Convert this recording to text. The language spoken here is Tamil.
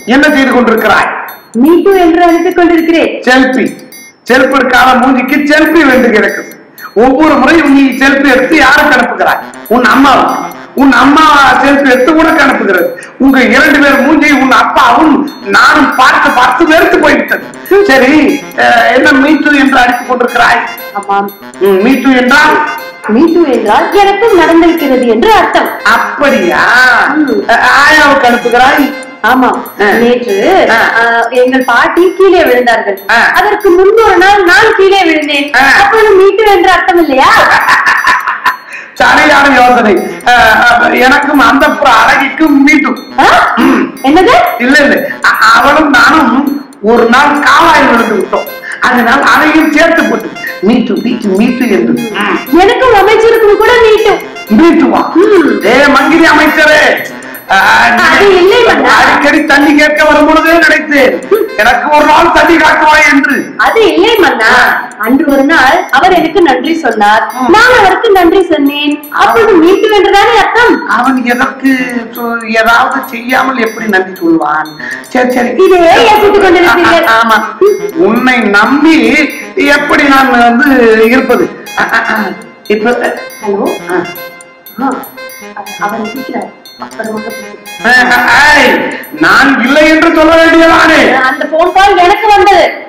என்ன செய்து கொண்டிருக்கிறாய் மீட்டு என்று அழைத்துக் கொண்டிருக்கிறேன் செல்பி செல்பி எடுக்காத மூஞ்சிக்கு செல்பி வேண்டு கிடக்குது ஒவ்வொரு முறையும் நீ செல்பி எடுத்து யாருக்கு அனுப்புகிறாய் உன் அம்மாவுக்கு உன் அம்மா செல்பி எடுத்து உனக்கு அனுப்புகிறது உங்க இரண்டு பேர் மூஞ்சி உன் அப்பாவும் நானும் பார்த்து பார்த்து வெறுத்து போய்விட்டது சரி அஹ், என்ன மீட்டு என்று அடித்துக் கொண்டிருக்கிறாய் ஆமாம் மீட்டு என்றால் மீட்டு என்றால் எனக்கும் நடந்திருக்கிறது என்று அர்த்தம் அப்படியா ம். அஹ், ஆயாவுக்கு அனுப்புகிறாய் ஆமாம் ஆ. நேற்று ஆ. ஆஹ், எங்கள் பாட்டி கீழே விழுந்தார்கள் ஆ. அதற்கு முன்பு ஒரு நாள் நான் கீழே விழுந்தேன் ஆ. அப்பொழுது மீட்டு என்று அர்த்தம் இல்லையா சரியான யோசனை அஹ், அஹ், எனக்கும் அந்த அழகிக்கும் மீட்டும் ஆ? என்னது இல்ல இல்ல அ- அவளும் நானும் ஒரு நாள் காவாயில் விழுந்து விட்டோம் அதனால் அதையும் சேர்த்து போட்டு மீட்டு மீட்டு மீட்டு என்று எனக்கும் அமைச்சருக்கும் கூட மீட்டும் மீட்டு வா ஏ மங்கிரி அமைச்சரே அஹ், நீ அது இல்லை மன்னா. அடிக்கடி தண்ணி கேட்க வரும்பொழுதே நினைத்தேன் எனக்கு ஒரு நாள் தண்ணி காட்டுவாய் என்று அது இல்லை மன்னா அன்று ஒரு நாள் அவர் எனக்கு நன்றி சொன்னார் ம். நான் அவருக்கு நன்றி சொன்னேன் அப்பொழுது மீட்டு என்றுதானே அர்த்தம் அவன் எதற்கு சொ- ஏதாவது செய்யாமல் எப்படி நன்றி சொல்வான் சரி சரி இதே யோசித்துக் கொண்டிருக்கிறீர்கள். ஆ- ஆமா உன்னை நம்பி எப்படி நான் வந்து இருப்பது அ- அ- அ. இப்ப ஹலோ அ. ஆ, அவர் இருக்கிறார் அப்புறமாக பேசுகிறேன். அ- அ- ஐ, நான் இல்லை என்று சொல்ல வேண்டியதானே அந்த போன் கால் எனக்கு வந்தது